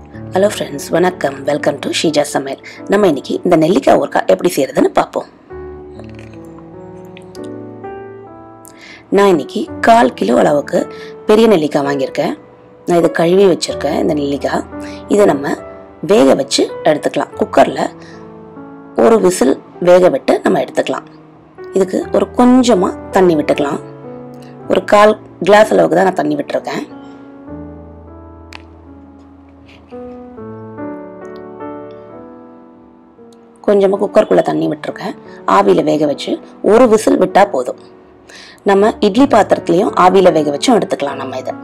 hello friends வணக்கம் welcome to Sheeja Samayal நம்ம இன்னைக்கு இந்த நெல்லிக்காய் ஊறுகாய் எப்படி செய்யறதுன்னு பார்ப்போம் நான் இன்னைக்கு கால் கிலோ அளவுக்கு பெரிய நெல்லிக்காய் வாங்கியிருக்கேன் நான் இதை கழுவி வச்சிருக்கேன் இந்த நெல்லிக்காய் இதை நம்ம வேக வச்சு எடுத்துக்கலாம் குக்கரில் ஒரு விசில் வேக விட்டு நம்ம எடுத்துக்கலாம் இதுக்கு ஒரு கொஞ்சமாக தண்ணி விட்டுக்கலாம் ஒரு கால் கிளாஸ் அளவுக்கு தான் நான் தண்ணி விட்டுருக்கேன் கொஞ்சமாக குக்கருக்குள்ளே தண்ணி விட்டுருக்கேன் ஆவியில் வேக வச்சு ஒரு விசில் விட்டால் போதும் நம்ம இட்லி பாத்திரத்துலையும் ஆவியில் வேக வச்சும் எடுத்துக்கலாம் நம்ம இதை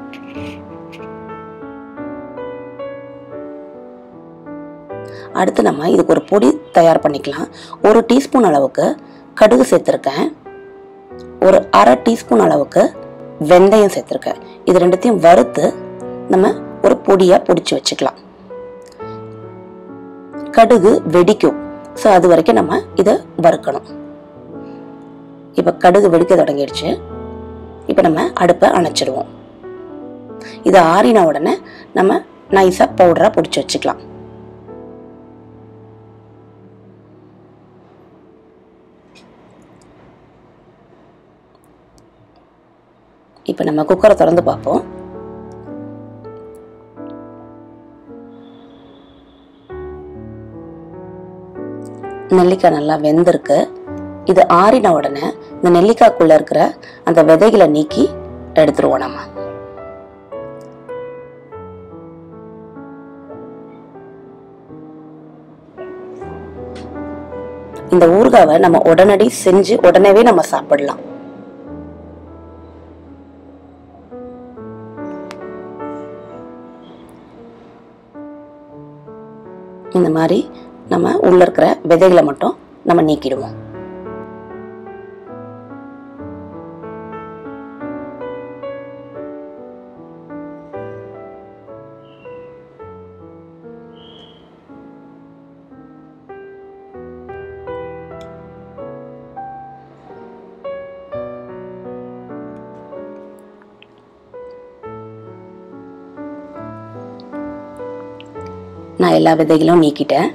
அடுத்து நம்ம இதுக்கு ஒரு பொடி தயார் பண்ணிக்கலாம் ஒரு டீஸ்பூன் அளவுக்கு கடுகு சேர்த்துருக்கேன் ஒரு அரை டீஸ்பூன் அளவுக்கு வெந்தயம் சேர்த்துருக்கேன் இது ரெண்டுத்தையும் வறுத்து நம்ம ஒரு பொடியாக பொடிச்சு வச்சுக்கலாம் கடுகு வெடிக்கும் ஸோ அது வரைக்கும் நம்ம இதை வறுக்கணும் இப்போ கடுகு வெடிக்க தொடங்கிடுச்சு இப்போ நம்ம அடுப்பை அணைச்சிடுவோம் இது ஆறின உடனே நம்ம நைஸாக பவுடராக பிடிச்சி வச்சுக்கலாம் இப்போ நம்ம குக்கரை திறந்து பார்ப்போம் நெல்லிக்காய் நல்லா வெந்திருக்கு இது ஆறின உடனே இந்த நெல்லிக்காய்க்குள்ள இருக்கிற அந்த விதைகளை நீக்கி எடுத்துருவோம் நம்ம இந்த ஊறுகாவை நம்ம உடனடி செஞ்சு உடனேவே நம்ம சாப்பிடலாம் இந்த மாதிரி நம்ம உள்ள இருக்கிற விதைகளை மட்டும் நம்ம நீக்கிடுவோம் நான் எல்லா விதைகளும் நீக்கிட்டேன்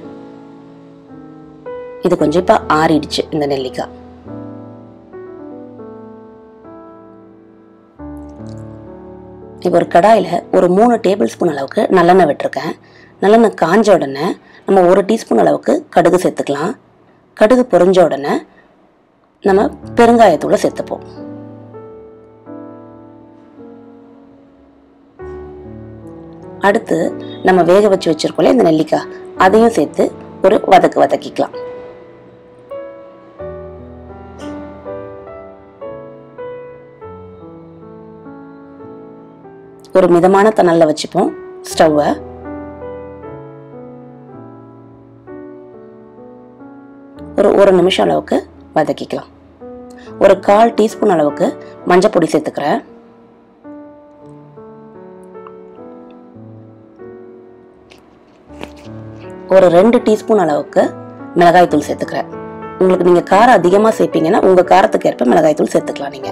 இது கொஞ்சம் இப்போ ஆறிடுச்சு இந்த நெல்லிக்காய் இப்போ ஒரு கடாயில் ஒரு மூணு டேபிள் ஸ்பூன் அளவுக்கு நல்லெண்ணெய் விட்டுருக்கேன் நல்லெண்ணெய் காஞ்ச உடனே நம்ம ஒரு டீஸ்பூன் அளவுக்கு கடுகு சேர்த்துக்கலாம் கடுகு பொரிஞ்ச உடனே நம்ம பெருங்காயத்தூளை சேர்த்துப்போம் அடுத்து நம்ம வேக வச்சு வச்சிருக்கோம்ல இந்த நெல்லிக்காய் அதையும் சேர்த்து ஒரு வதக்கு வதக்கிக்கலாம் ஒரு மிதமான தணல்ல வச்சுப்போம் ஸ்டவ்வை ஒரு ஒரு நிமிஷம் அளவுக்கு வதக்கிக்கலாம் ஒரு கால் டீஸ்பூன் அளவுக்கு மஞ்சள் பொடி சேர்த்துக்கிறேன் ஒரு ரெண்டு டீஸ்பூன் அளவுக்கு மிளகாய் தூள் சேர்த்துக்கிறேன் உங்களுக்கு நீங்க காரம் அதிகமா சேர்ப்பீங்கன்னா உங்க காரத்துக்கு ஏற்ப மிளகாய் தூள் சேர்த்துக்கலாம் நீங்க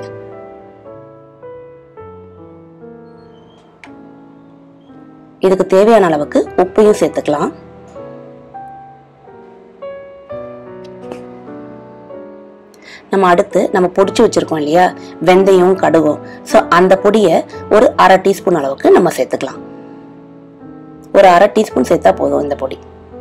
இதுக்கு தேவையான அளவுக்கு உப்பையும் சேர்த்துக்கலாம் நம்ம அடுத்து நம்ம பொடிச்சு வச்சிருக்கோம் இல்லையா வெந்தயம் கடுகும் ஸோ அந்த பொடியை ஒரு அரை டீஸ்பூன் அளவுக்கு நம்ம சேர்த்துக்கலாம் ஒரு அரை டீஸ்பூன் சேர்த்தா போதும் இந்த பொடி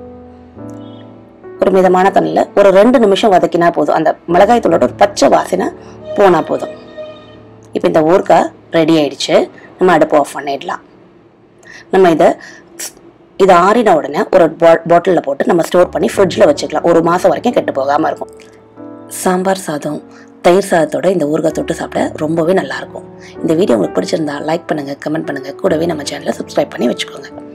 ஒரு மிதமான தண்ணியில் ஒரு ரெண்டு நிமிஷம் வதக்கினா போதும் அந்த மிளகாய் தூளோட ஒரு பச்சை வாசனை போனா போதும் இப்போ இந்த ஊறுகாய் ரெடி ஆயிடுச்சு நம்ம அடுப்பு ஆஃப் பண்ணிடலாம் நம்ம இதை இது ஆறின உடனே ஒரு பாட்டிலில் போட்டு நம்ம ஸ்டோர் பண்ணி ஃப்ரிட்ஜில் வச்சுக்கலாம் ஒரு மாதம் வரைக்கும் கெட்டு போகாமல் இருக்கும் சாம்பார் சாதம் தயிர் சாதத்தோட இந்த ஊறுகாய் தொட்டு சாப்பிட ரொம்பவே நல்லாயிருக்கும் இந்த வீடியோ உங்களுக்கு பிடிச்சிருந்தா லைக் பண்ணுங்கள் கமெண்ட் பண்ணுங்கள் கூடவே நம்ம சேனலை சப்ஸ்கிரைப் பண்ணி வச்சுக்கோங்க